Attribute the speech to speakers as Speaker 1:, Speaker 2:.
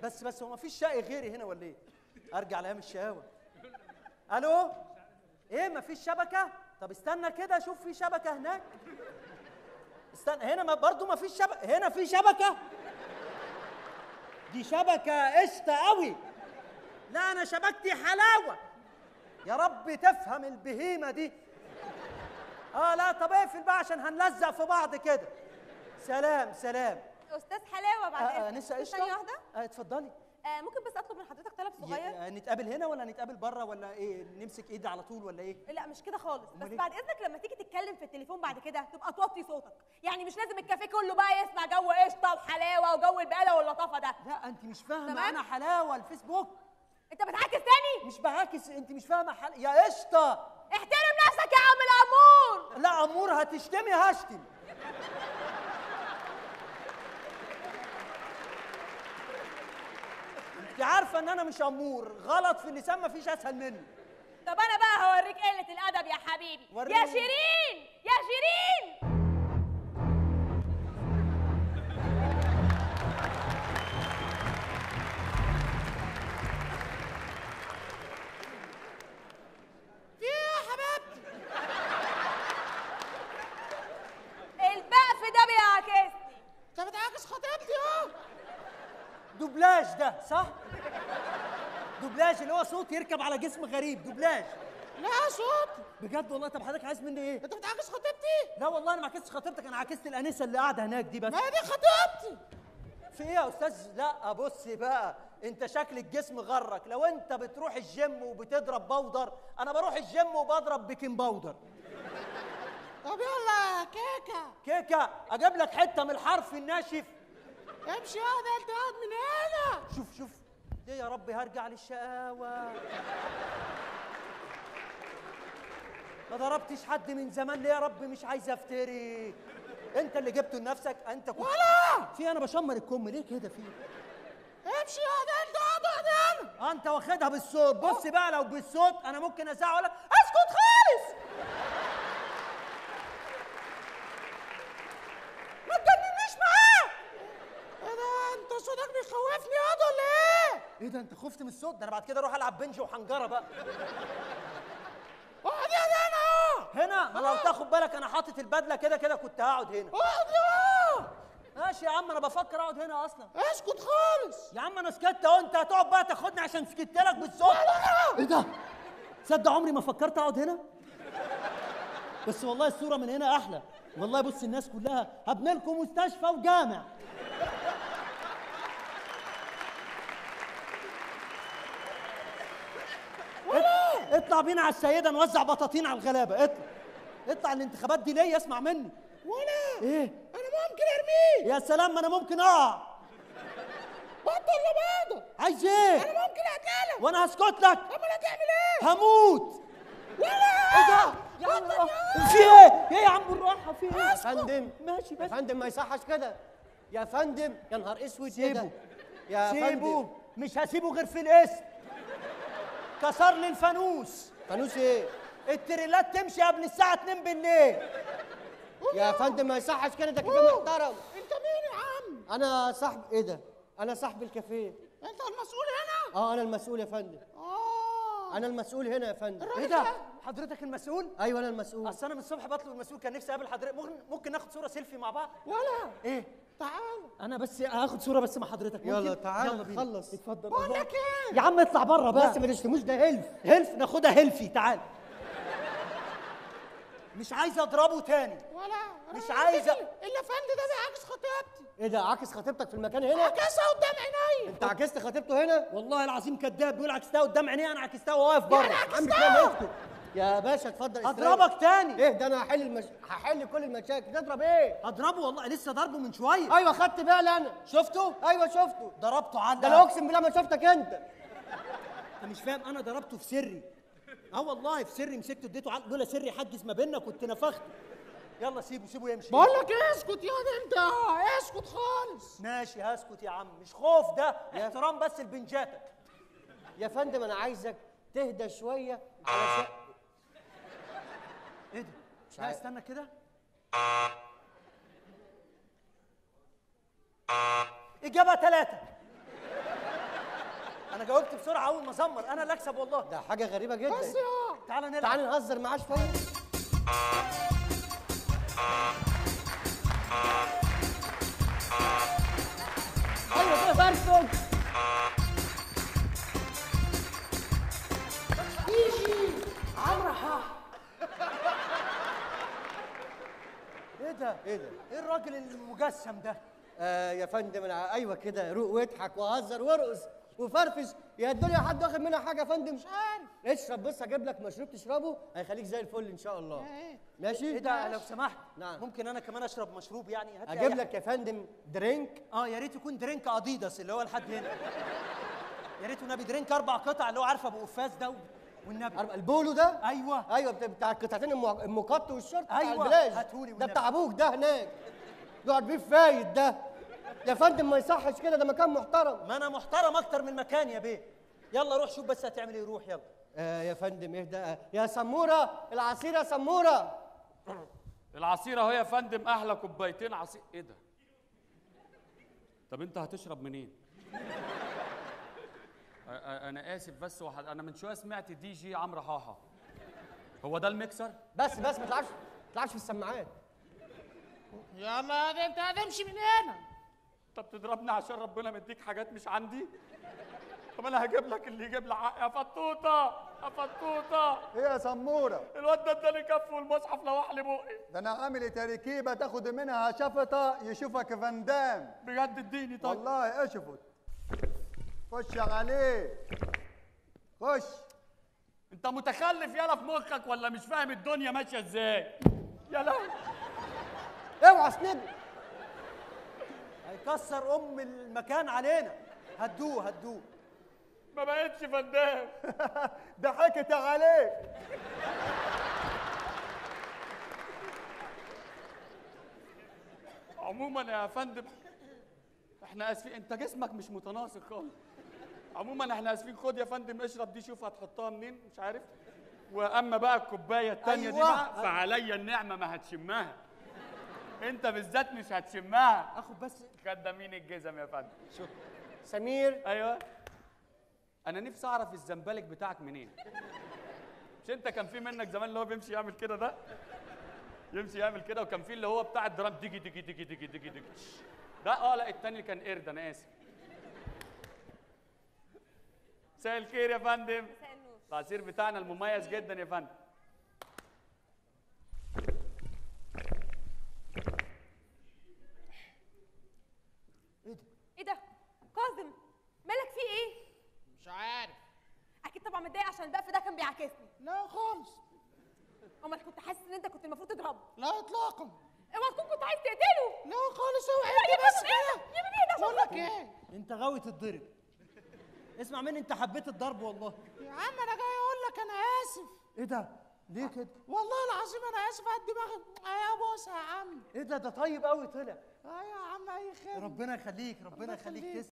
Speaker 1: بس بس هو مفيش شقي غيري هنا ولا ايه ارجع لايام الشقاوه الو ايه مفيش شبكه طب استنى كده شوف في شبكه هناك استنى هنا ما برضه مفيش شبكه هنا في شبكه دي شبكه قشطه قوي لا انا شبكتي حلاوه يا رب تفهم البهيمه دي اه لا طب اقفل بقى عشان هنلزق في بعض كده سلام سلام
Speaker 2: استاذ حلاوه بعد
Speaker 1: آه آه
Speaker 2: اذنك
Speaker 1: نسا قشطه
Speaker 2: ثانيه واحده
Speaker 1: آه اتفضلي
Speaker 2: آه ممكن بس اطلب من حضرتك طلب
Speaker 1: ي-
Speaker 2: صغير
Speaker 1: آه، نتقابل هنا ولا نتقابل بره ولا ايه نمسك ايد على طول ولا ايه
Speaker 2: لا مش كده خالص بس
Speaker 1: أمال إيه؟
Speaker 2: بعد اذنك لما تيجي تتكلم في التليفون بعد كده تبقى توطي صوتك يعني مش لازم الكافيه كله بقى يسمع جو قشطه وحلاوه وجو البقاله واللطافه ده
Speaker 1: لا انت مش فاهمه
Speaker 2: تمام.
Speaker 1: انا حلاوه الفيسبوك
Speaker 2: انت بتعاكس تاني
Speaker 1: مش بعاكس انت مش فاهمه حل... يا قشطه
Speaker 2: احترم نفسك يا عم الامور
Speaker 1: لا امور هتشتمي هشتم انت عارفه ان انا مش امور غلط في اللسان مفيش اسهل منه
Speaker 2: طب انا بقى هوريك قله الادب يا حبيبي
Speaker 1: وريني.
Speaker 2: يا شيرين يا شيرين
Speaker 1: في ايه يا حبيبتي
Speaker 2: البقف ده بيعاكسني
Speaker 1: انت بتعاكس خطيبتي اهو دوبلاج ده صح دوبلاج اللي هو صوت يركب على جسم غريب دوبلاج لا صوت بجد والله طب حضرتك عايز مني ايه انت بتعاكس خطيبتي لا والله انا ما عكستش خطيبتك انا عكست الانسه اللي قاعده هناك دي بس ما دي خطيبتي في ايه يا استاذ لا بص بقى انت شكل الجسم غرك لو انت بتروح الجيم وبتضرب بودر انا بروح الجيم وبضرب بيكنج باودر طب يلا كيكه كيكه اجيب لك حته من الحرف الناشف امشي يا ده انت قاعد من هنا شوف شوف ليه يا ربي هرجع للشقاوه ما ضربتش حد من زمان ليه يا رب مش عايز افتري انت اللي جبته لنفسك انت كنت ولا في انا بشمر الكم ليه كده في امشي يا ده انت قاعد هنا انت واخدها بالصوت بص بقى لو بالصوت انا ممكن ازعق اقول لك اسكت خالص ما تجننيش معاه ايه ده انت صوتك بيخوفني ياض ولا ايه؟ ايه ده انت خفت من الصوت ده انا بعد كده اروح العب بنج وحنجره بقى اقعد يا ده انا اهو هنا ما لو تاخد بالك انا حاطط البدله كده كده كنت هقعد هنا اقعد يا ماشي يا عم انا بفكر اقعد هنا اصلا اسكت خالص يا عم انا سكت اهو انت هتقعد بقى تاخدني عشان سكت لك بالصوت ايه ده تصدق عمري ما فكرت اقعد هنا بس والله الصوره من هنا احلى والله بص الناس كلها هبني لكم مستشفى وجامع اطلع اطلع بينا على السيده نوزع بطاطين على الغلابه اطلع اطلع الانتخابات دي ليه اسمع مني ولا ايه انا ممكن ارميه يا سلام ما انا ممكن اقع بطل لبعضه عايز ايه انا ممكن اقتلك وانا هسكت لك امال هتعمل ايه هموت ولا ايه ده يا عم في ايه ايه يا عم بالراحه في ايه
Speaker 3: يا فندم
Speaker 1: ماشي
Speaker 3: يا
Speaker 1: بس
Speaker 3: فندم ما يصحش كده يا فندم يا نهار اسود
Speaker 1: سيبه.
Speaker 3: كده يا فندم
Speaker 1: سيبه مش هسيبه غير في الاسم كسر لي الفانوس
Speaker 3: فانوس ايه
Speaker 1: التريلات تمشي قبل الساعة 2 بالليل
Speaker 3: يا فندم ما يصحش كده ده كده محترم
Speaker 1: انت مين يا عم؟
Speaker 3: انا صاحب ايه ده انا صاحب الكافيه
Speaker 1: انت المسؤول هنا؟
Speaker 3: اه انا المسؤول يا فندم
Speaker 1: اه
Speaker 3: انا المسؤول هنا يا فندم
Speaker 1: ايه ده؟ حضرتك المسؤول؟
Speaker 3: ايوه انا المسؤول
Speaker 1: اصل انا من الصبح بطلب المسؤول كان نفسي اقابل حضرتك ممكن ممكن ناخد صورة سيلفي مع بعض؟ ولا ايه؟ تعال انا بس هاخد صورة بس مع حضرتك ممكن؟
Speaker 3: يلا تعال
Speaker 1: يلا بينا.
Speaker 3: خلص.
Speaker 1: اتفضل بقول لك ايه؟ يا عم اطلع بره بقى
Speaker 3: بس ما تشتموش ده هلف
Speaker 1: هيلف ناخدها هيلفي تعال مش عايز اضربه تاني
Speaker 4: ولا
Speaker 1: مش عايزة.
Speaker 4: الافندي ده بيعكس خطيبتي
Speaker 3: ايه ده عاكس خطيبتك في المكان هنا
Speaker 4: عكسها قدام عيني
Speaker 3: انت عكست خطيبته هنا
Speaker 1: والله العظيم كذاب بيقول عكستها قدام عينيه انا عكستها وهو واقف بره
Speaker 3: عم كده اسكت يا باشا اتفضل استريح.
Speaker 1: هضربك تاني
Speaker 3: ايه ده انا هحل المش... هحل كل المشاكل تضرب ايه
Speaker 1: هضربه والله لسه ضربه من شويه
Speaker 3: ايوه خدت بالي انا
Speaker 1: شفته
Speaker 3: ايوه شفته
Speaker 1: ضربته على
Speaker 3: ده انا اقسم بالله ما شفتك انت
Speaker 1: انت مش فاهم انا ضربته في سري اه والله في سري مسكته اديته على لولا سري حجز ما بيننا كنت نفخت يلا سيبه سيبه يمشي
Speaker 4: بقول لك ايه اسكت يا ده انت اسكت خالص
Speaker 1: ماشي هسكت يا عم مش خوف ده احترام بس لبنجاتك
Speaker 3: يا فندم انا عايزك تهدى شويه علشان
Speaker 1: ايه ده
Speaker 3: مش
Speaker 1: لا
Speaker 3: عارف.
Speaker 1: استنى كده اجابه ثلاثه انا جاوبت بسرعه اول ما زمر انا اللي اكسب والله
Speaker 3: ده حاجه غريبه جدا
Speaker 4: بس يا
Speaker 1: تعالى نلعب
Speaker 3: تعالى نهزر معاه شويه ايوه كده فرفل
Speaker 1: ايه ده
Speaker 3: ايه ده
Speaker 1: ايه الراجل المجسم ده
Speaker 3: آه يا فندم انا ايوه كده روق واضحك وهزر وارقص وفرفش يا الدنيا حد واخد منها حاجه يا فندم
Speaker 4: مش عارف
Speaker 3: اشرب بص هجيب لك مشروب تشربه هيخليك زي الفل ان شاء الله
Speaker 4: ايه
Speaker 3: ماشي
Speaker 1: ايه ده لو سمحت
Speaker 3: نعم.
Speaker 1: ممكن انا كمان اشرب مشروب يعني هات لي
Speaker 3: اجيب
Speaker 1: أي
Speaker 3: لك يا فندم درينك
Speaker 1: اه يا ريت يكون درينك اديداس اللي هو لحد هنا يا ريت والنبي درينك اربع قطع اللي هو عارف ابو قفاز ده و- والنبي
Speaker 3: عارف البولو ده
Speaker 1: ايوه
Speaker 3: ايوه بتاع- بتاع القطعتين الم- المقط والشورت بتاع
Speaker 1: أيوة،
Speaker 3: البلاج
Speaker 1: هاتهولي
Speaker 3: ده
Speaker 1: والنبي.
Speaker 3: بتاع ابوك ده هناك يقعد بيه فايد ده يا فندم ما يصحش كده ده مكان محترم
Speaker 1: ما انا محترم اكتر من مكان يا بيه يلا روح شوف بس هتعمل ايه روح يلا
Speaker 3: آه يا فندم اهدى آه، يا سموره العصير يا سموره
Speaker 5: العصير اهو يا فندم احلى كوبايتين عصير ايه ده طب انت هتشرب منين أ- أ- انا اسف بس واحد انا من شويه سمعت دي جي عمرو حاحه هو ده الميكسر
Speaker 3: بس بس ما تلعبش ما تلعبش في السماعات
Speaker 4: يلا ده انت هتمشي من هنا
Speaker 5: انت بتضربني عشان ربنا مديك حاجات مش عندي طب انا هجيب لك اللي يجيب لي حق يا فطوطه يا فطوطه
Speaker 6: ايه يا سموره
Speaker 5: الواد ده اداني كف والمصحف لوح لي بقي
Speaker 6: ده انا عامل تركيبه تاخد منها شفطه يشوفك فان دام
Speaker 5: بجد اديني طيب
Speaker 6: والله اشفط خش عليه خش
Speaker 5: انت متخلف يالا في مخك ولا مش فاهم الدنيا ماشيه ازاي يلا
Speaker 3: اوعى اسند
Speaker 1: هيكسر ام المكان علينا هدوه هدوه
Speaker 5: ما بقتش فدان
Speaker 6: ضحكت عليك
Speaker 5: عموما يا فندم احنا اسفين انت جسمك مش متناسق خالص عموما احنا اسفين خد يا فندم اشرب دي شوف هتحطها منين مش عارف واما بقى الكوبايه التانيه دي
Speaker 1: أيوة.
Speaker 5: بقى فعليا النعمه ما هتشمها انت بالذات مش هتشمها
Speaker 1: اخد بس
Speaker 5: خدامين الجزم يا فندم
Speaker 3: سمير
Speaker 5: ايوه انا نفسي اعرف الزمبلك بتاعك منين مش انت كان في منك زمان اللي هو بيمشي يعمل كده ده يمشي يعمل كده وكان في اللي هو بتاع الدرام ديجي ديجي ديجي ديجي ديجي ديجي ده اه لا التاني كان قرد انا اسف مساء الخير يا فندم
Speaker 2: مساء النور
Speaker 5: العصير بتاعنا المميز جدا يا فندم
Speaker 2: ايه ده كاظم مالك في ايه
Speaker 4: مش عارف
Speaker 2: اكيد طبعا متضايق عشان البقف ده كان بيعاكسني
Speaker 4: لا خالص
Speaker 2: امال كنت حاسس ان انت كنت المفروض تضربه
Speaker 4: لا اطلاقا
Speaker 2: اوعى تكون كنت عايز تقتله
Speaker 4: لا خالص اوعى
Speaker 2: يا
Speaker 4: انت بس
Speaker 2: بابا ايه
Speaker 4: كده
Speaker 2: ده يا بابا ايه ده
Speaker 4: بقول لك ايه
Speaker 1: انت غاوي تتضرب اسمع مني انت حبيت الضرب والله
Speaker 4: يا عم انا جاي اقول لك انا اسف
Speaker 1: ايه ده ليه كده
Speaker 4: والله العظيم انا اسف على دماغي يا بوسه يا عم
Speaker 1: ايه ده ده طيب قوي طلع
Speaker 4: اه يا عم اي خير
Speaker 1: ربنا يخليك ربنا
Speaker 4: الله
Speaker 1: يخليك
Speaker 4: يخليك.
Speaker 1: تسلم